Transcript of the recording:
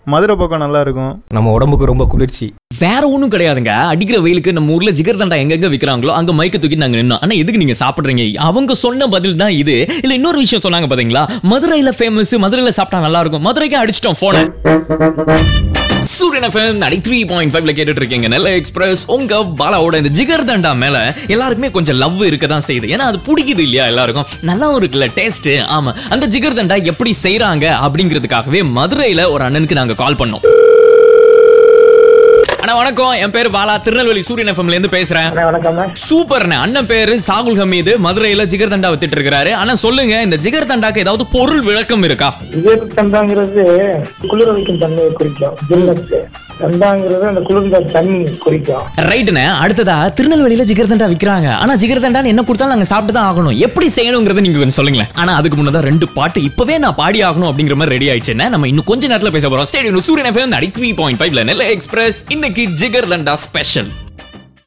மதுரை பக்கம் நல்லா இருக்கும் நம்ம உடம்புக்கு ரொம்ப குளிர்ச்சி வேற ஒண்ணும் கிடையாதுங்க அடிக்கிற வெயிலுக்கு நம்ம ஊர்ல ஜிகர் தண்டா எங்கெங்க விக்கிறாங்களோ அங்க மைக்க தூக்கி நாங்க நின்னோம் ஆனா எதுக்கு நீங்க சாப்பிடுறீங்க அவங்க சொன்ன பதில் தான் இது இல்ல இன்னொரு விஷயம் சொன்னாங்க பாத்தீங்களா மதுரையில ஃபேமஸ் மதுரையில சாப்பிட்டா நல்லா இருக்கும் மதுரைக்கு அடிச்சிட்டோம் போன சூரியன் எஃப்எம் நடி த்ரீ பாயிண்ட் ஃபைவ்ல கேட்டுட்டு இருக்கீங்க நெல்லை எக்ஸ்பிரஸ் உங்க பாலாவோட இந்த ஜிகர் தண்டா மேல எல்லாருக்குமே கொஞ்சம் லவ் இருக்க தான் செய்யுது ஏன்னா அது பிடிக்குது இல்லையா எல்லாருக்கும் நல்லாவும் இருக்குல்ல டேஸ்ட் ஆமா அந்த ஜிகர் தண்டா எப்படி செய்றாங்க அப்படிங்கிறதுக்காகவே மதுரையில ஒரு அண்ணனுக்கு நாங்க கால் பண்ணோம் அண்ணா வணக்கம் என் பேர் பாலா திருநெல்வேலி சூரியன் எஃப்எம்ல இருந்து பேசுறேன் வணக்கம்ண்ணா சூப்பர்ண்ணே அண்ணன் பேரு சாகுல் ஹமீது மதுரையில ஜிகர் தண்டா வித்துட்டு இருக்காரு ஆனா சொல்லுங்க இந்த ஜிகர் தண்டாக்கு ஏதாவது பொருள் விளக்கம் இருக்கா விவேக் தண்டாங்கிறது குளிர வைக்கும் தன்மையை குறிக்கும் ஜில்லஸ் தண்டாங்கிறது அந்த குளிர்ந்த தண்ணி குறிக்கும் ரைட்டுண்ணே அடுத்ததா திருநெல்வேலியில ஜிகர் தண்டா விக்கிறாங்க ஆனா ஜிகர் தண்டான்னு என்ன கொடுத்தாலும் நாங்க சாப்பிட்டு தான் ஆகணும் எப்படி செய்யணுங்கிறத நீங்க கொஞ்சம் சொல்லுங்களேன் ஆனா அதுக்கு முன்னதான் ரெண்டு பாட்டு இப்பவே நான் பாடி ஆகணும் அப்படிங்கிற மாதிரி ரெடி ஆயிடுச்சுன்னா நம்ம இன்னும் கொஞ்ச நேரத்துல பேச போறோம் ஸ்டேடியம் சூரியன் எஃப்எம் நடி த்ரீ பாயிண்ட் ஃபைவ்ல நெல்லை எக்ஸ்பிரஸ் இன்னைக்கு ஜிகர் தண்டா ஸ்பெஷல்